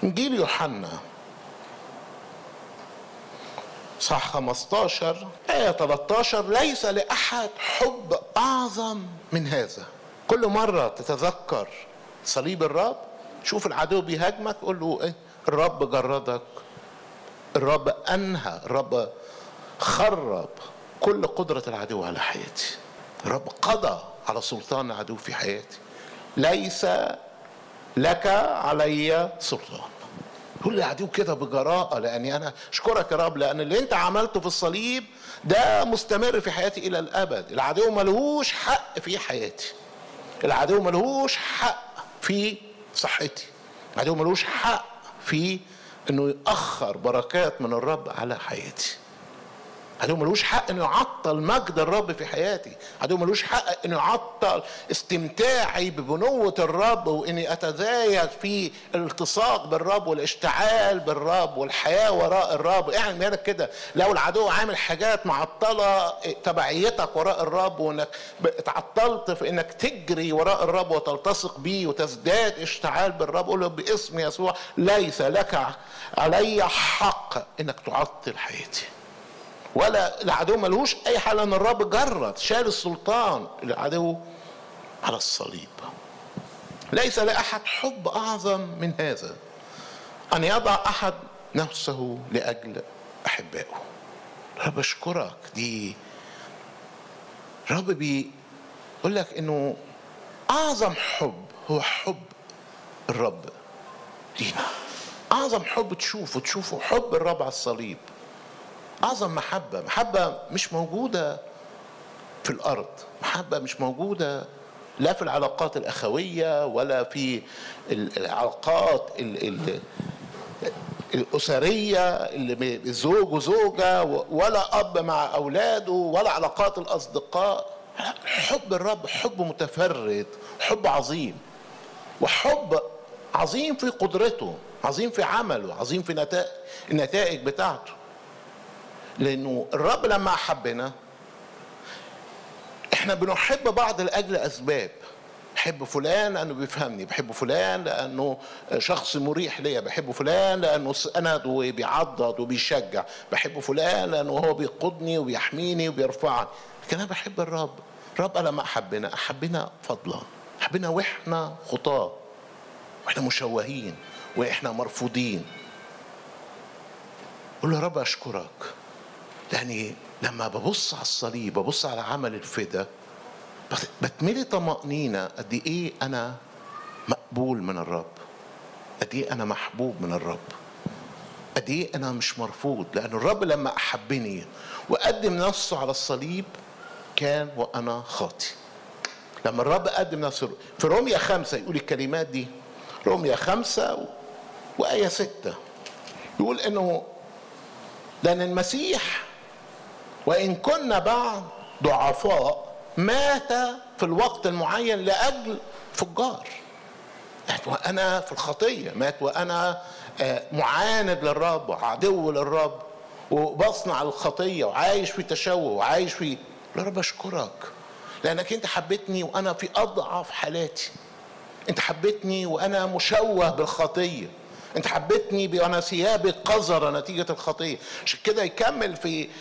انجيل يوحنا صح 15 آية 13 ليس لأحد حب أعظم من هذا كل مرة تتذكر صليب الرب شوف العدو بيهاجمك قول له ايه الرب جردك الرب أنهى الرب خرب كل قدرة العدو على حياتي الرب قضى على سلطان العدو في حياتي ليس لك علي سلطان يقول العدو كده بجراءة لأني أنا أشكرك يا رب لأن اللي أنت عملته في الصليب ده مستمر في حياتي إلى الأبد العدو ملهوش حق في حياتي العدو ملهوش حق في صحتي العدو ملهوش حق في انه يأخر بركات من الرب على حياتي عدو ملوش حق انه يعطل مجد الرب في حياتي عدو ملوش حق انه يعطل استمتاعي ببنوة الرب واني اتزايد في الالتصاق بالرب والاشتعال بالرب والحياة وراء الرب اعمل بالك كده لو العدو عامل حاجات معطلة تبعيتك وراء الرب وانك اتعطلت في انك تجري وراء الرب وتلتصق بيه وتزداد اشتعال بالرب قول له باسم يسوع ليس لك علي حق انك تعطل حياتي ولا العدو ملهوش اي حاله ان الرب جرد شال السلطان العدو على الصليب ليس لاحد حب اعظم من هذا ان يضع احد نفسه لاجل احبائه رب اشكرك دي رب بيقول لك انه اعظم حب هو حب الرب لينا اعظم حب تشوفه تشوفه حب الرب على الصليب اعظم محبه محبه مش موجوده في الارض محبه مش موجوده لا في العلاقات الاخويه ولا في العلاقات ال ال الأسرية اللي زوج وزوجة ولا أب مع أولاده ولا علاقات الأصدقاء حب الرب حب متفرد حب عظيم وحب عظيم في قدرته عظيم في عمله عظيم في نتائج النتائج بتاعته لانه الرب لما احبنا احنا بنحب بعض لاجل اسباب بحب فلان لانه بيفهمني بحب فلان لانه شخص مريح ليا بحب فلان لانه سند وبيعضد وبيشجع بحب فلان لانه هو بيقودني وبيحميني وبيرفعني لكن انا بحب الرب الرب لما احبنا احبنا فضلا احبنا واحنا خطاه واحنا مشوهين واحنا مرفوضين قول له يا رب اشكرك يعني لما ببص على الصليب ببص على عمل الفدا بتملي طمأنينة قد إيه أنا مقبول من الرب قد إيه أنا محبوب من الرب قد إيه أنا مش مرفوض لأن الرب لما أحبني وقدم نفسه على الصليب كان وأنا خاطي لما الرب قدم نفسه في روميا خمسة يقول الكلمات دي روميا خمسة وآية ستة يقول إنه لأن المسيح وإن كنا بعد ضعفاء مات في الوقت المعين لأجل فجار مات وأنا في الخطية مات وأنا معاند للرب وعدو للرب وبصنع الخطية وعايش في تشوه وعايش في يا رب أشكرك لأنك أنت حبيتني وأنا في أضعف حالاتي أنت حبيتني وأنا مشوه بالخطية انت حبيتني وانا ثيابي قذرة نتيجة الخطية عشان كده يكمل في